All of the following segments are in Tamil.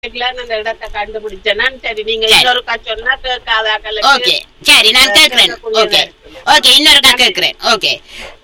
அந்த இடத்தை கண்டுபிடிச்சேன்னா சரி நீங்க சரி. இன்னொருக்கா சொன்னா கேட்காதாக்களுக்கு ஓகே சரி நான் கேட்கிறேன் ஓகே ஓகே இன்னொருக்கா கேட்கிறேன் ஓகே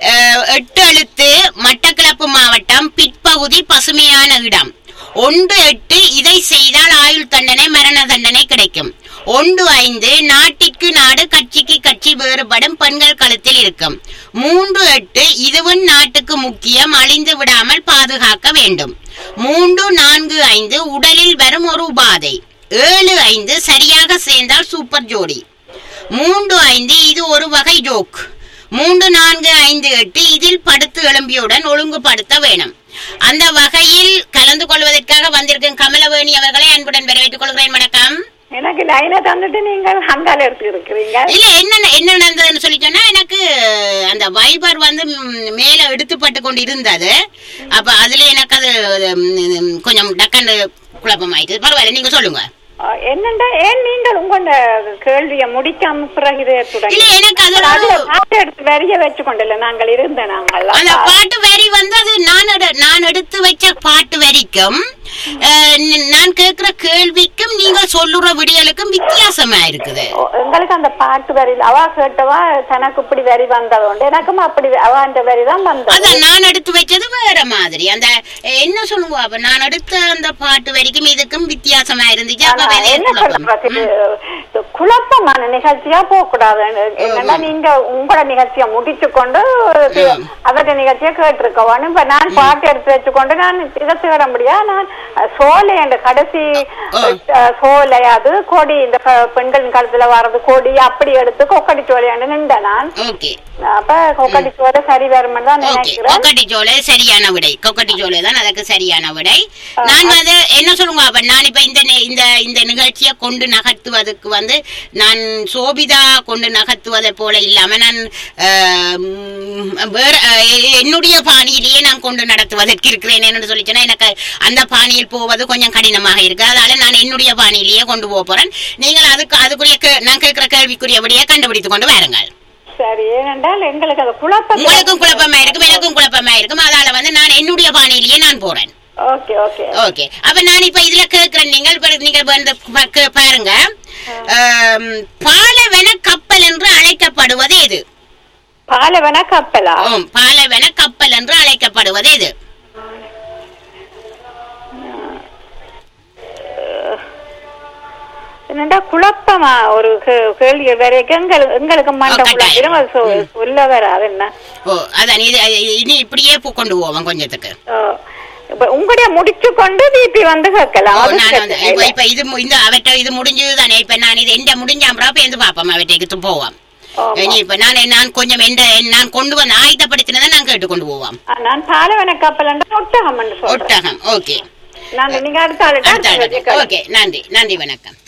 எட்டு எழுத்து மட்டக்களப்பு மாவட்டம் பிற்பகுதி பசுமையான இடம் ஒன்று எட்டு இதை செய்தால் ஆயுள் தண்டனை மரண தண்டனை கிடைக்கும் ஒன்று ஐந்து நாட்டிற்கு நாடு கட்சிக்கு கட்சி வேறுபடும் பெண்கள் கழுத்தில் இருக்கும் மூன்று எட்டு இதுவும் நாட்டுக்கு முக்கியம் அழிந்து விடாமல் பாதுகாக்க வேண்டும் மூன்று நான்கு ஐந்து உடலில் வரும் ஒரு உபாதை ஏழு ஐந்து சரியாக சேர்ந்தால் சூப்பர் ஜோடி மூன்று ஐந்து இது ஒரு வகை ஜோக் மூன்று நான்கு ஐந்து எட்டு இதில் படுத்து எழும்பியுடன் ஒழுங்குபடுத்த வேணும் அந்த வகையில் கலந்து கொள்வதற்காக வந்திருக்கும் கமலவேணி அவர்களை அன்புடன் வரவேற்றுக் கொள்கிறேன் வணக்கம் எனக்கு லைனை தந்துட்டு நீங்கள் ஹங்கால எடுத்து இருக்கிறீங்க இல்ல என்ன என்ன நடந்ததுன்னு சொல்லி சொன்னா எனக்கு அந்த வைபர் வந்து ம், மேல எடுத்துப்பட்டு கொண்டு இருந்தது அப்ப அதுல எனக்கு அது ம், கொஞ்சம் டக்கண்டு குழப்பமாயிட்டு பரவாயில்ல நீங்க சொல்லுங்க அஹ், என்னண்டா ஏன் நீங்கள் உங்களோட கேள்வியை முடிக்காம பிறகு இதை தொடங்கி இல்ல எனக்கு அது அதுல ஒரு- பாட்டு எடுத்து வரிய வச்சு கொண்டல நாங்கள் இருந்த நாங்கள் அந்த பாட்டு வரி வந்து அது நான் எடு- நான் எடுத்து வச்ச பாட்டு வரிக்கும் அஹ், ந- நான் கேட்கிற கேள்விக்கும் நீங்க சொல்லுற விடியலுக்கும் வித்தியாசமா இருக்குது ஓ, எங்களுக்கு அந்த பாட்டு வரியில் அவ கேட்டவா தனக்கு இப்படி வரி வந்ததுண்டு எனக்கும் அப்படி அவ அந்த வரி தான் வந்தது அதான் நான் எடுத்து வச்சது வேற மாதிரி அந்த அஹ், என்ன சொல்லுங்க அப்ப நான் எடுத்த அந்த பாட்டு வரிக்கும் இதுக்கும் வித்தியாசமா இருந்துச்சு அப்ப ஆனா, வெளியே என்ன குழப்பம். சொல்றது இது குழப்பமான நிகழ்ச்சியா போக கூடாது என்னன்னா நீங்க உங்களோட நிகழ்ச்சியை முடிச்சு கொண்டு ம். அவருடைய நிகழ்ச்சியை கேட்டிருக்கவான்னு இப்ப நான் பாட்டு எடுத்து வச்சுக்கொண்டு நான் இதை தேட முடியா நான் அஹ், சோலை என்ற கடைசி ம். அஹ், சோலை அது கொடி இந்த பெ- பெண்களின் காலத்துல வர்றது கொடி அப்படி எடுத்து கொக்கடி சோலையாண்டு நின்ற நான் ஓகே அப்ப கொக்கடி சோலை சரி வரும்னு தான் ஓகே நினைக்கிறேன் கொக்கட்டி சோலை சரியான விடை கொக்கட்டி சோலை தான் அதுக்கு சரியான விடை நான் வந்து என்ன சொல்லுங்க அப்ப நான் இப்ப இந்த நி- இந்த இந்த நிகழ்ச்சியை கொண்டு நகர்த்துவதற்கு வந்து நான் சோபிதா கொண்டு நகர்த்துவதை போல இல்லாம நான் ஆஹ், ம், வேற ஆஹ், எ- என்னுடைய பாணியிலேயே நான் கொண்டு நடத்துவதற்கு இருக்கிறேன் என்று சொல்லி சொன்னா எனக்கு அந்த பாணியில் போவது கொஞ்சம் கடினமாக இருக்கு அதனால நான் என்னுடைய பாணியிலேயே கொண்டு போக போறேன் நீங்கள் அதுக்கு அதுக்குரிய கே- நான் கேட்கிற கேள்விக்குரிய விடையை கண்டுபிடித்து கொண்டு வாருங்கள் சரி ஏனென்றால் எங்களுக்கு அது குழப்பம் உங்களுக்கும் குழப்பமா இருக்கும் எனக்கும் குழப்பமா இருக்கும் அதால வந்து நான் என்னுடைய பாணியிலேயே நான் போறேன் ஓகே ஓகே ஓகே அப்ப நான் இப்ப இதுல கேக்குறேன் நீங்கள் இப்ப நீங்க வந்து பா- கே- பாருங்க ஆம், பாலவன கப்பல் என்று அழைக்கப்படுவது எது பாலவன கப்பலா ஆம், பாலவன கப்பல் என்று அழைக்கப்படுவது எது என்னடா குழப்பமா ஒரு கே- கேள்வி வரைக்கும் எங்கள் எங்களுக்கு மண்ட ஆ, கட்டாயம். குழப்பிடும் அது சொ- சொல்ல வராது என்ன ஓ அதான் இது இனி இப்படியே போ- கொண்டு போவோம் கொஞ்சத்துக்கு ஓ, இப்ப உங்களுடைய முடிச்சு கொண்டு பிபி வந்து கேட்கலாம் ஓ, அது நான் வந்து பிரச்சனை இப்ப இல்லை. இப்ப இது மு- இந்த அவற்றை இது முடிஞ்சது தானே இப்ப நான் இது எந்த முடிஞ்சாம்பா பேருந்து பாப்போம் அவற்றைக்கு போவோம் ஆமா. இனி இப்ப நான் நான் கொஞ்சம் எந்த நான் கொண்டு வந்து ஆயுதப்படுத்தினதை நான் கேட்டு கொண்டு போவோம் ஆ, நான் பாலவன கப்பல் ஒட்டகம் சொல்றேன் ஒட்டகம் ஓகே நான் நீங்க அடுத்த ஆளுட்டா அடுத்த அடுத்த ஆளுக்கு. கேள்வி. ஓகே நன்றி நன்றி வணக்கம்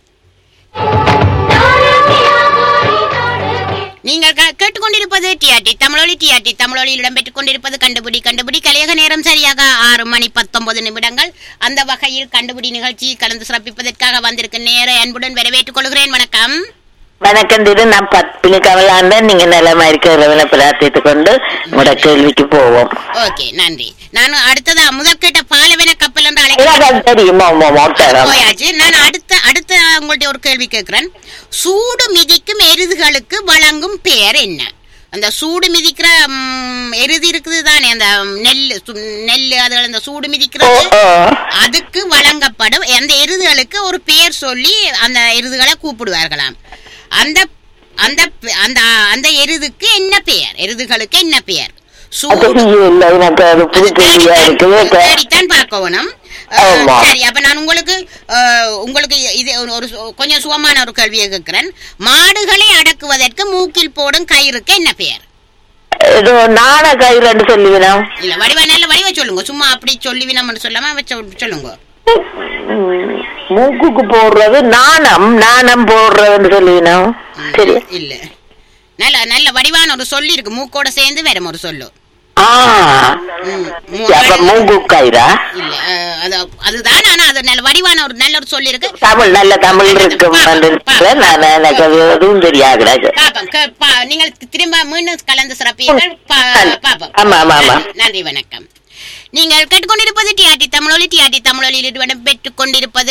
நீங்கள் க- கேட்டுக்கொண்டிருப்பது டிஆர்டி தமிழொலி டிஆர்டி தமிழொலியில் இடம்பெற்றுக் கொண்டிருப்பது கண்டுபிடி கண்டுபிடி கலையக நேரம் சரியாக ஆறு மணி பத்தொன்பது நிமிடங்கள் அந்த வகையில் கண்டுபிடி நிகழ்ச்சியில் கலந்து சிறப்பிப்பதற்காக வந்திருக்கும் நேர அன்புடன் வரவேற்றுக் கொள்கிறேன் வணக்கம் வணக்கம் திரு நான் பத்மினி கமலாண்ட நீங்க நலமா இருக்கிறவனை பிரார்த்தித்துக் கொண்டு உங்களோட கேள்விக்கு போவோம் ஓகே நன்றி நான் அடுத்ததா முதல் கேட்ட பாலவன கப்பல் என்று எனக்கு அழைக்க அது தெரியுமா உமா மோட்டாரம் போயாச்சு நான் அடுத்த அடுத்த உங்கள்ட்ட ஒரு கேள்வி கேட்கிறேன் சூடு மிதிக்கும் எருதுகளுக்கு வழங்கும் பெயர் என்ன அந்த சூடு மிதிக்கிற ம், எருது இருக்குது தானே அந்த நெல் சு- நெல் அதுகள் அந்த சூடு ஓ, மிதிக்கிறது ஓ. அதுக்கு வழங்கப்படும் அந்த எருதுகளுக்கு ஒரு பெயர் சொல்லி அந்த எருதுகளை கூப்பிடுவார்களாம் அந்த அந்த பெ- அந்த அந்த எருதுக்கு என்ன பெயர் எருதுகளுக்கு என்ன பெயர் அது சூடு தெரியல எனக்கு அது புது கேள்வியா இருக்குது கே- தேடித்தான் பார்க்கணும் அஹ், ஆமா. சரி அப்ப நான் உங்களுக்கு அஹ், உங்களுக்கு இது ஒரு- ஒரு சு- கொஞ்சம் சுகமான ஒரு கேள்வியை கேட்கிறேன் மாடுகளை அடக்குவதற்கு மூக்கில் போடும் கயிறுக்கு என்ன பெயர் ஏதோ நாண கயிறுன்னு சொல்லுவினோம் இல்ல வடிவா நல்ல வடிவ சொல்லுங்க சும்மா அப்படி சொல்லிவினம்னு சொல்லாம வச்ச சொல்லுங்க ம், மூக்குக்கு போடுறது நாணம் நாணம் போடுறதுன்னு சொல்லுவினோம் சரி இல்ல நல்ல நல்ல வடிவான ஒரு சொல்லி இருக்கு மூக்கோட சேர்ந்து வேற ஒரு சொல்லு ஆ ம், மூ- அப்ப மூக்கு கயிறா இல்ல அஹ், அது அதுதான் ஆனா அது நல்ல வடிவான ஒரு நல்ல ஒரு சொல்லி இருக்கு தமிழ் நல்ல தமிழ் இருக்கும் நான் எனக்கு அது எதுவும் தெரியாது பாப்போம் கே- பா- நீங்கள் திரும்ப மீண்டும் கலந்து சிறப்பீர்கள் பா- பாப்போம் ஆமா, ஆமா, ஆமா. நன்றி, நன்றி வணக்கம் நீங்கள் கேட்டுக்கொண்டிருப்பது டிஆர்டி தமிழொலி டிஆர்டி தமிழொலியில் பெற்றுக் கொண்டிருப்பது